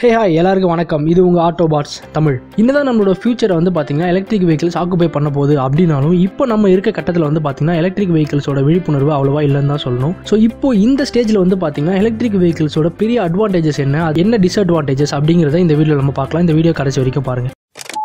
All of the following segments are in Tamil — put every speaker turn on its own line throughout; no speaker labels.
ஹே ஹாய் எல்லாருக்கும் வணக்கம் இது உங்கள் ஆட்டோ பாட்ஸ் தமிழ் இன்னதான் நம்மளோட ஃபியூச்சரை வந்து பார்த்தீங்கன்னா எலக்ட்ரிக் வெஹிக்கிள்ஸ் ஆக்குபை பண்ண போகுது அப்படின்னாலும் இப்போ நம்ம இருக்க கட்டத்தில் வந்து பார்த்தீங்கன்னா எலக்ட்ரிக் வெஹிக்கிள்ஸோட விழிப்புணர்வு அவ்வளோவா இல்லைன்னு தான் சொல்லணும் ஸோ இப்போ இந்த ஸ்டேஜில் வந்து பார்த்தீங்கன்னா எலக்ட்ரிக் வெஹிக்கிள்ஸோட பெரிய அட்வான்டேஜஸ் என்ன அது என்ன டிஸ்அட்வான்டேஜஸ் அப்படிங்கிறத இந்த வீடியோ நம்ம பார்க்கலாம் இந்த வீடியோ கடைசி வரைக்கும் பாருங்கள்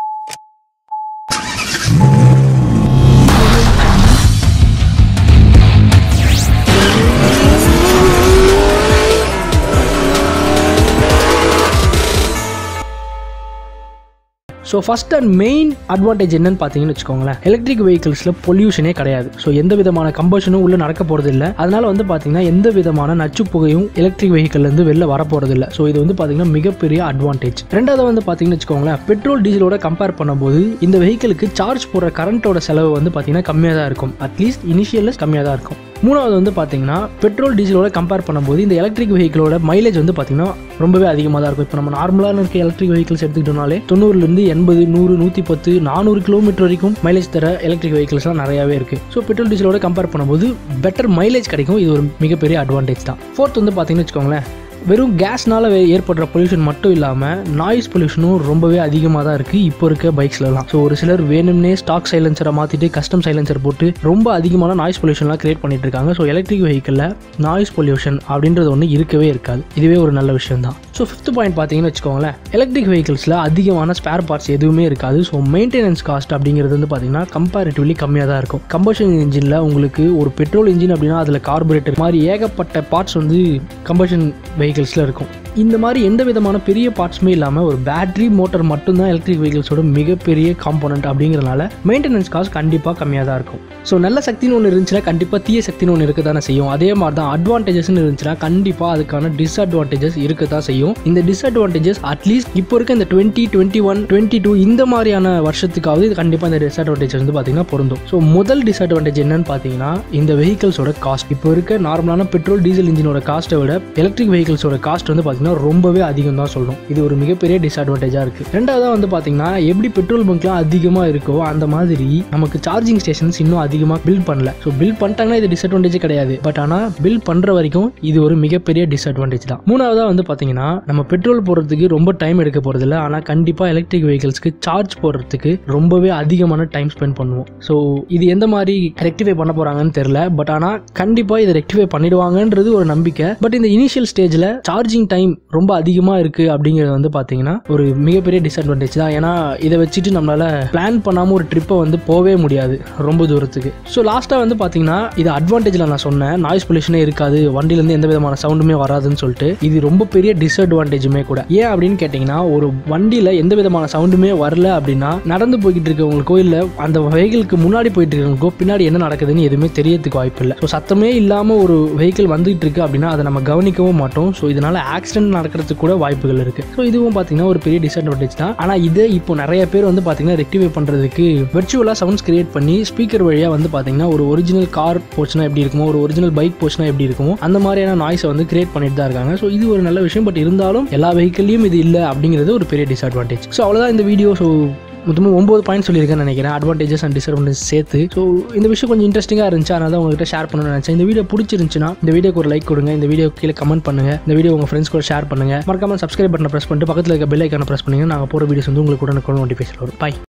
so first and main advantage என்னன்னு பார்த்தீங்கன்னு வச்சுக்கோங்களேன் எலக்ட்ரிக் வெஹிக்கிள்ஸில் பொல்யூஷனே கிடையாது ஸோ எந்த விதமான கம்பஷனும் உள்ளே நடக்க போகிறது இல்லை அதனால வந்து பார்த்தீங்கன்னா எந்த விதமான நச்சு புகையும் எலக்ட்ரிக் வெஹிக்கிள்லேருந்து வெளில வர போகிறது இல்லை ஸோ இது வந்து பார்த்தீங்கன்னா மிகப்பெரிய அட்வான்டேஜ் ரெண்டாவது வந்து பார்த்தீங்கன்னு வச்சுக்கோங்களேன் பெட்ரோல் டீசலோட கம்பேர் பண்ணும்போது இந்த வெஹிக்கிளுக்கு சார்ஜ் போடுற கரண்ட்டோட செலவு வந்து பார்த்தீங்கன்னா கம்மியாக தான் இருக்கும் அட்லீஸ்ட் இனிஷியலில் கம்மியாக தான் இருக்கும் மூணாவது வந்து பார்த்தீங்கன்னா பெட்ரோல் டீசலோட கம்பேர் பண்ணும்போது இந்த எலக்ட்ரிக் வெஹிக்கிளோட மைலேஜ் வந்து பார்த்தீங்கன்னா ரொம்பவே அதிகமாக தான் இருக்கும் இப்போ நம்ம நார்மலான இருக்க எலக்ட்ரிக் வெஹிக்கிள்ஸ் எடுத்துக்கிட்டோம்னாலே தொண்ணூறுலேருந்து எண்பது நூறு நூற்றி பத்து நானூறு கிலோமீட்டர் வரைக்கும் மைலேஜ் தர எலக்ட்ரிக் வெஹிக்கிள்ஸ்லாம் நிறையாவே இருக்குது ஸோ பெட்ரோல் டீசலோட கம்பேர் பண்ணும்போது பெட்டர் மைலேஜ் கிடைக்கும் இது ஒரு மிகப்பெரிய அட்வான்டேஜ் தான் ஃபோர்த் வந்து பார்த்தீங்கன்னு வச்சுக்கோங்களேன் வெறும் கேஸ்னால ஏற்படுற பொல்யூஷன் மட்டும் இல்லாமல் நாய்ஸ் பொல்யூஷனும் ரொம்பவே அதிகமாக தான் இருக்குது இப்போ இருக்க பைக்ஸ்லலாம் ஸோ ஒரு சிலர் வேணும்னே ஸ்டாக் சைலன்சரை மாற்றிட்டு கஸ்டம் சைலன்சர் போட்டு ரொம்ப அதிகமான நாய்ஸ் பொல்யூஷன்லாம் கிரியேட் பண்ணிட்டு இருக்காங்க ஸோ எலக்ட்ரிக் வெஹிக்கிளில் நாய்ஸ் பொல்யூஷன் அப்படின்றது ஒன்று இருக்கவே இருக்காது இதுவே ஒரு நல்ல விஷயம் தான் ஸோ ஃபிஃப்த் பாயிண்ட் பார்த்தீங்கன்னு வச்சுக்கோங்களேன் எலக்ட்ரிக் வெஹிக்கிள்ஸில் அதிகமான ஸ்பேர் பார்ட்ஸ் எதுவுமே இருக்காது ஸோ மெயின்டெனன்ஸ் காஸ்ட் அப்படிங்கிறது வந்து பார்த்தீங்கன்னா கம்பேரிட்டிவ்லி கம்மியாக தான் இருக்கும் கம்பஷன் இன்ஜினில் உங்களுக்கு ஒரு பெட்ரோல் இன்ஜின் அப்படின்னா அதில் கார்பரேட்டர் மாதிரி ஏகப்பட்ட பார்ட்ஸ் வந்து கம்பஷன் வெஹிக்கிள்ஸில் இருக்கும் இந்த மாதிரி எந்த விதமான பெரிய பார்ட்ஸுமே இல்லாமல் ஒரு பேட்டரி மோட்டர் மட்டும்தான் எலக்ட்ரிக் வெஹிக்கிள்ஸோட மிகப்பெரிய காம்போனன்ட் அப்படிங்கிறனால மெயின்டெனன்ஸ் காஸ்ட் கண்டிப்பாக கம்மியாக தான் இருக்கும் ஸோ நல்ல சக்தின்னு ஒன்று இருந்துச்சுன்னா கண்டிப்பாக தீய சக்தின்னு ஒன்று இருக்க தானே செய்யும் அதே மாதிரி தான் அட்வான்டேஜஸ்னு இருந்துச்சுன்னா கண்டிப்பாக அதுக்கான டிஸ்அட்வான்டேஜஸ் இருக்க தான் செய்யும் இந்த டிஸ்அட்வான்டேஜஸ் அட்லீஸ்ட் இப்போ இருக்க இந்த twenty twenty one twenty two இந்த மாதிரியான வருஷத்துக்காவது இது கண்டிப்பாக இந்த டிஸ்அட்வான்டேஜ் வந்து பார்த்தீங்கன்னா பொருந்தும் ஸோ முதல் டிஸ்அட்வான்டேஜ் என்னன்னு பார்த்தீங்கன்னா இந்த வெஹிக்கிள்ஸோட காஸ்ட் இப்போ இருக்க நார்மலான பெட்ரோல் டீசல் இன்ஜினோட காஸ்ட்டை விட எலக்ட்ரிக் வெஹிக்கிள்ஸோட காஸ்ட் வந்து பார்த்தீங்கன்னா ரொம்பவே அதிகம் தான் சொல்லணும் இது ஒரு மிகப்பெரிய டிஸ்அட்வான்டேஜாக இருக்குது ரெண்டாவதாக வந்து பார்த்தீங்கன்னா எப்படி பெட்ரோல் பங்க்லாம் அதிகமாக இருக்கோ அந்த மாதிரி நமக்கு சார்ஜிங் ஸ்டேஷன்ஸ் இன்னும் அதிகமாக பில்ட் பண்ணல ஸோ பில்ட் பண்ணிட்டாங்கன்னா இது டிஸ்அட்வான்டேஜ் கிடையாது பட் ஆனால் பில்ட் பண்ணுற வரைக்கும் இது ஒரு மிகப்பெரிய டிஸ்அட்வான்டேஜ் தான் மூணாவதாக வந்து பார்த்தீங்கன்னா நம்ம பெட்ரோல் போடுறதுக்கு ரொம்ப டைம் எடுக்க போகிறதில்ல ஆனால் கண்டிப்பாக எலக்ட்ரிக் வெஹிக்கிள்ஸ்க்கு சார்ஜ் போடுறதுக்கு ரொம்பவே அதிகமான டைம் ஸ்பெண்ட் பண்ணுவோம் ஸோ இது எந்த மாதிரி ரெக்டிஃபை பண்ண போகிறாங்கன்னு தெரில பட் ஆனால் கண்டிப்பாக இதை ரெக்டிஃபை பண்ணிடுவாங்கன்றது ஒரு நம்பிக்கை பட் இந்த இனிஷியல் ஸ்டேஜில் சார்ஜிங் டைம் ரொம்ப அதிகமாக இருக்குது அப்படிங்கிறது வந்து பார்த்தீங்கன்னா ஒரு மிகப்பெரிய டிஸ்அட்வான்டேஜ் தான் ஏன்னா இதை வச்சுட்டு நம்மளால் பிளான் பண்ணாமல் ஒரு ட்ரிப்பை வந்து போகவே முடியாது ரொம்ப தூரத்துக்கு ஸோ லாஸ்ட்டாக வந்து பார்த்தீங்கன்னா இது அட்வான்டேஜில் நான் சொன்னேன் நாய்ஸ் பொல்யூஷனே இருக்காது வண்டியிலேருந்து எந்த விதமான சவுண்டுமே வராதுன்னு சொல்லிட்டு இது ரொம்ப பெரிய டிஸ்அட்வான்டேஜுமே கூட ஏன் அப்படின்னு கேட்டிங்கன்னா ஒரு வண்டியில் எந்த விதமான சவுண்டுமே வரல அப்படின்னா நடந்து போய்கிட்டு இருக்கவங்களுக்கோ இல்லை அந்த வெஹிக்கிளுக்கு முன்னாடி போயிட்டு இருக்கவங்களுக்கோ பின்னாடி என்ன நடக்குதுன்னு எதுவுமே தெரியறதுக்கு வாய்ப்பு இல்லை ஸோ சத்தமே இல்லாமல் ஒரு வெஹிக்கிள் வந்துகிட்டு இருக்கு அப்படின்னா அதை நம்ம கவனிக்கவும் மாட்டோம் ஸோ இதனால் ஆக்சிடென்ட் நடக்கிறதுக்கு கூட வாய்ப்புகள் இருக்கு ஸோ இதுவும் பார்த்தீங்கன்னா ஒரு பெரிய டிஸ்அட்வான்டேஜ் தான் ஆனால் இதை இப்போ நிறைய பேர் வந்து பார்த்தீங்கன்னா ரெக்டிஃபை பண்ணுறதுக்கு வெர்ச்சுவலாக சவுண்ட்ஸ் கிரியேட் பண்ணி ஸ்பீக்கர் வழியாக வந்து பார்த்தீங்கன்னா ஒரு ஒரிஜினல் கார் போச்சுன்னா எப்படி இருக்குமோ ஒரு ஒரிஜினல் பைக் போச்சுன்னா எப்படி இருக்குமோ அந்த மாதிரியான நாய்ஸை வந்து கிரியேட் பண்ணிட்டு தான் இருக்காங்க ஸோ இது ஒரு நல்ல விஷயம் பட் இருந்தாலும் எல்லா வெஹிக்கிள்லையும் இது இல்லை அப்படிங்கிறது ஒரு பெரிய டிஸ்அட்வான்டேஜ் ஸோ அவ்வளோதான் இந்த வீடியோ ஸோ மொத்தமாக ஒம்பது பாயிண்ட் சொல்லியிருக்கேன்னு நினைக்கிறேன் அட்வான்டேஜஸ் அண்ட் டிஸ்அட்வான்டேஜ் சேர்த்து ஸோ இந்த விஷயம் கொஞ்சம் இன்ட்ரெஸ்டிங்காக இருந்துச்சு அதனால தான் உங்ககிட்ட ஷேர் பண்ணணும்னு நினச்சேன் இந்த வீடியோ பிடிச்சிருந்துச்சுன்னா இந்த வீடியோக்கு ஒரு லைக் கொடுங்க இந்த வீடியோ கீழே கமெண்ட் பண்ணுங்க இந்த வீடியோ உங்கள் ஃப்ரெண்ட்ஸ் கூட ஷேர் பண்ணுங்க மறக்காம சப்ஸ்கிரைப் பட்டனை ப்ரெஸ் பண்ணிட்டு பக்கத்தில் இருக்க பெல் ஐக்கான ப்ரெஸ் பண்ணுங்க நாங்கள் போகிற வீடியோஸ் வந்து உங்களுக்கு கூட நோட்டிஃபிகேஷன் வரும் பை